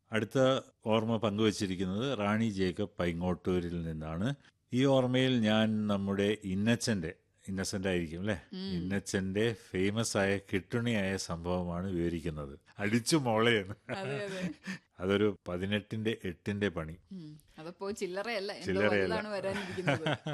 അടുത്ത ഓർമ്മ പങ്കുവച്ചിരിക്കുന്നത് റാണി ജേക്കബ് പൈങ്ങോട്ടൂരിൽ നിന്നാണ് ഈ ഓർമ്മയിൽ ഞാൻ നമ്മുടെ ഇന്നച്ചന്റെ ഇന്നസെന്റ് ആയിരിക്കും അല്ലെ ഇന്നച്ചന്റെ ഫേമസ് ആയ കിട്ടുണിയായ സംഭവമാണ് വിവരിക്കുന്നത് അടിച്ചു മോളയെന്ന് അതെ അതെ അതൊരു പതിനെട്ടിന്റെ എട്ടിന്റെ പണി ഉം. അതപ്പോ ചില്ലറയല്ല എന്തോ ചില്ലറയല്ല. വലുതാണ് വരാനിരിക്കുന്നത് ആ.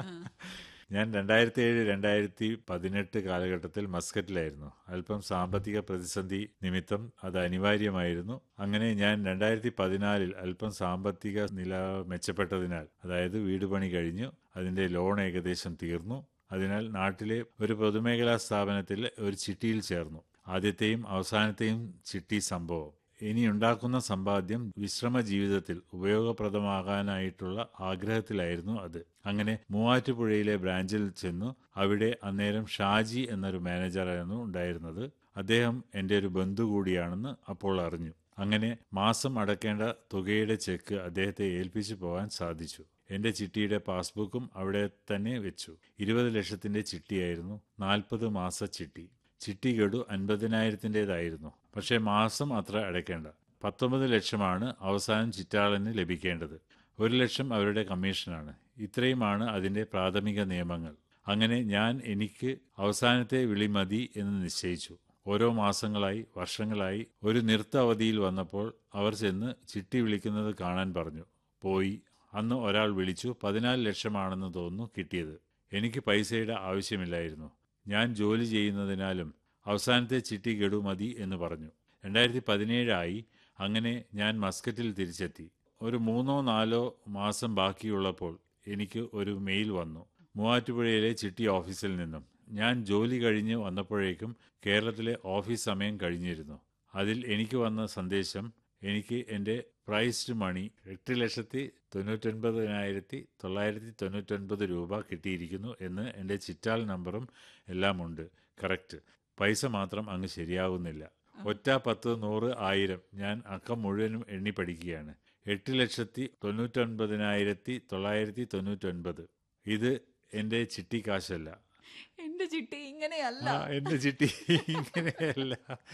ഞാൻ രണ്ടായിരത്തി ഏഴ് രണ്ടായിരത്തി പതിനെട്ട് കാലഘട്ടത്തിൽ മസ്കറ്റിലായിരുന്നു അല്പം സാമ്പത്തിക പ്രതിസന്ധി നിമിത്തം അത് അനിവാര്യമായിരുന്നു അങ്ങനെ ഞാൻ രണ്ടായിരത്തി പതിനാലിൽ അല്പം സാമ്പത്തിക നില മെച്ചപ്പെട്ടതിനാൽ അതായത് വീട് പണി കഴിഞ്ഞു അതിന്റെ ലോൺ ഏകദേശം തീർന്നു അതിനാൽ നാട്ടിലെ ഒരു പൊതുമേഖലാ സ്ഥാപനത്തിൽ ഒരു ചിട്ടിയിൽ ചേർന്നു ആദ്യത്തെയും അവസാനത്തെയും ചിട്ടി സംഭവം ഇനി ഉണ്ടാക്കുന്ന സമ്പാദ്യം വിശ്രമ ജീവിതത്തിൽ ഉപയോഗപ്രദമാകാനായിട്ടുള്ള ആഗ്രഹത്തിലായിരുന്നു അത് അങ്ങനെ മൂവാറ്റുപുഴയിലെ ബ്രാഞ്ചിൽ ചെന്നു അവിടെ അന്നേരം ഷാജി എന്നൊരു മാനേജറായിരുന്നു ഉണ്ടായിരുന്നത് അദ്ദേഹം എൻ്റെ ഒരു ബന്ധു കൂടിയാണെന്ന് അപ്പോൾ അറിഞ്ഞു അങ്ങനെ മാസം അടക്കേണ്ട തുകയുടെ ചെക്ക് അദ്ദേഹത്തെ ഏൽപ്പിച്ചു പോകാൻ സാധിച്ചു എന്റെ ചിട്ടിയുടെ പാസ്ബുക്കും അവിടെ തന്നെ വെച്ചു ഇരുപത് ലക്ഷത്തിന്റെ ചിട്ടിയായിരുന്നു നാൽപ്പത് മാസ ചിട്ടി ചിട്ടി ഗഡു അൻപതിനായിരത്തിൻ്റെതായിരുന്നു പക്ഷേ മാസം അത്ര അടയ്ക്കേണ്ട പത്തൊമ്പത് ലക്ഷമാണ് അവസാനം ചിറ്റാളന് ലഭിക്കേണ്ടത് ഒരു ലക്ഷം അവരുടെ കമ്മീഷനാണ് ഇത്രയുമാണ് അതിന്റെ പ്രാഥമിക നിയമങ്ങൾ അങ്ങനെ ഞാൻ എനിക്ക് അവസാനത്തെ വിളി മതി എന്ന് നിശ്ചയിച്ചു ഓരോ മാസങ്ങളായി വർഷങ്ങളായി ഒരു നിർത്ത അവധിയിൽ വന്നപ്പോൾ അവർ ചെന്ന് ചിട്ടി വിളിക്കുന്നത് കാണാൻ പറഞ്ഞു പോയി അന്ന് ഒരാൾ വിളിച്ചു പതിനാല് ലക്ഷമാണെന്ന് തോന്നുന്നു കിട്ടിയത് എനിക്ക് പൈസയുടെ ആവശ്യമില്ലായിരുന്നു ഞാൻ ജോലി ചെയ്യുന്നതിനാലും അവസാനത്തെ ചിട്ടി ഗഡു മതി എന്ന് പറഞ്ഞു രണ്ടായിരത്തി പതിനേഴായി അങ്ങനെ ഞാൻ മസ്കറ്റിൽ തിരിച്ചെത്തി ഒരു മൂന്നോ നാലോ മാസം ബാക്കിയുള്ളപ്പോൾ എനിക്ക് ഒരു മെയിൽ വന്നു മൂവാറ്റുപുഴയിലെ ചിട്ടി ഓഫീസിൽ നിന്നും ഞാൻ ജോലി കഴിഞ്ഞ് വന്നപ്പോഴേക്കും കേരളത്തിലെ ഓഫീസ് സമയം കഴിഞ്ഞിരുന്നു അതിൽ എനിക്ക് വന്ന സന്ദേശം എനിക്ക് എൻ്റെ പ്രൈസ്ഡ് മണി എട്ട് ലക്ഷത്തി തൊണ്ണൂറ്റൊൻപതിനായിരത്തി തൊള്ളായിരത്തി തൊണ്ണൂറ്റൊൻപത് രൂപ കിട്ടിയിരിക്കുന്നു എന്ന് എൻ്റെ ചിറ്റാൽ നമ്പറും എല്ലാം ഉണ്ട് കറക്റ്റ് പൈസ മാത്രം അങ്ങ് ശരിയാകുന്നില്ല ഒറ്റ പത്ത് നൂറ് ആയിരം ഞാൻ അക്കം മുഴുവനും എണ്ണി പഠിക്കുകയാണ് എട്ട് ലക്ഷത്തി തൊണ്ണൂറ്റൊൻപതിനായിരത്തി തൊള്ളായിരത്തി തൊണ്ണൂറ്റൊൻപത് ഇത് എൻ്റെ ചിട്ടി കാശല്ല എന്റെ ചിട്ടി ഇങ്ങനെയല്ല ആ, എന്റെ ചിട്ടി ഇങ്ങനെയല്ല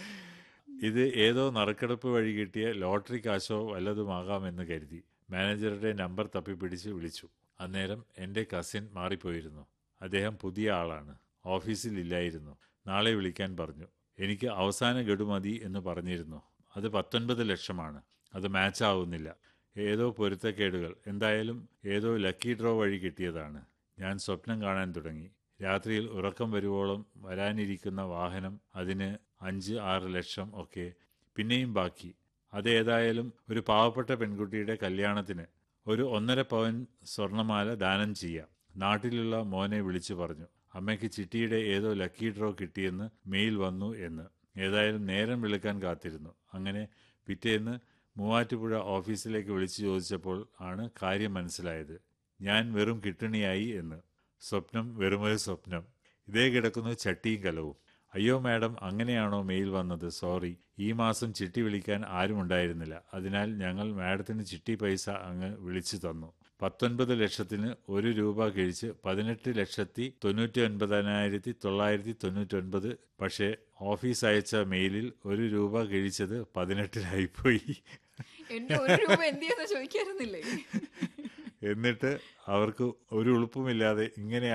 ഇത് ഏതോ നറുക്കെടുപ്പ് വഴി കിട്ടിയ ലോട്ടറി കാശോ വല്ലതുമാകാമെന്ന് കരുതി മാനേജറുടെ നമ്പർ തപ്പിപ്പിടിച്ച് വിളിച്ചു അന്നേരം എന്റെ കസിൻ മാറിപ്പോയിരുന്നു അദ്ദേഹം പുതിയ ആളാണ് ഓഫീസിൽ ഇല്ലായിരുന്നു നാളെ വിളിക്കാൻ പറഞ്ഞു എനിക്ക് അവസാന ഗഡു മതി എന്ന് പറഞ്ഞിരുന്നു അത് പത്തൊൻപത് ലക്ഷമാണ് അത് മാച്ച് ആവുന്നില്ല ഏതോ പൊരുത്തക്കേടുകൾ എന്തായാലും ഏതോ ലക്കി ഡ്രോ വഴി കിട്ടിയതാണ് ഞാൻ സ്വപ്നം കാണാൻ തുടങ്ങി രാത്രിയിൽ ഉറക്കം വരുവോളം വരാനിരിക്കുന്ന വാഹനം അതിന് അഞ്ച് ആറ് ലക്ഷം ഒക്കെ പിന്നെയും ബാക്കി അതേതായാലും ഒരു പാവപ്പെട്ട പെൺകുട്ടിയുടെ കല്യാണത്തിന് ഒരു ഒന്നര പവൻ സ്വർണമാല ദാനം ചെയ്യാം നാട്ടിലുള്ള മോനെ വിളിച്ചു പറഞ്ഞു അമ്മയ്ക്ക് ചിട്ടിയുടെ ഏതോ ലക്കി ഡ്രോ കിട്ടിയെന്ന് മെയിൽ വന്നു എന്ന് ഏതായാലും നേരം വിളിക്കാൻ കാത്തിരുന്നു അങ്ങനെ പിറ്റേന്ന് മൂവാറ്റുപുഴ ഓഫീസിലേക്ക് വിളിച്ചു ചോദിച്ചപ്പോൾ ആണ് കാര്യം മനസ്സിലായത് ഞാൻ വെറും കിട്ടണിയായി എന്ന് സ്വപ്നം വെറുമൊരു സ്വപ്നം ഇതേ കിടക്കുന്നു ചട്ടിയും കലവും അയ്യോ മാഡം അങ്ങനെയാണോ മെയിൽ വന്നത് സോറി ഈ മാസം ചിട്ടി വിളിക്കാൻ ആരും ഉണ്ടായിരുന്നില്ല അതിനാൽ ഞങ്ങൾ മാഡത്തിന് ചിട്ടി പൈസ അങ്ങ് വിളിച്ചു തന്നു പത്തൊൻപത് ലക്ഷത്തിന് ഒരു രൂപ കഴിച്ച് പതിനെട്ട് ലക്ഷത്തി തൊണ്ണൂറ്റി ഒൻപതിനായിരത്തി തൊള്ളായിരത്തി തൊണ്ണൂറ്റി ഒൻപത് പക്ഷേ ഓഫീസ് അയച്ച മെയിലിൽ ഒരു രൂപ കഴിച്ചത് പതിനെട്ടിലായിപ്പോയി എന്റെ ഒരു രൂപ എന്ത് ചെയ്യുന്ന ചോദിക്കായിരുന്നില്ലേ എന്നിട്ട് അവർക്ക് ഒരു ഉളുപ്പുമില്ലാതെ ഇങ്ങനെ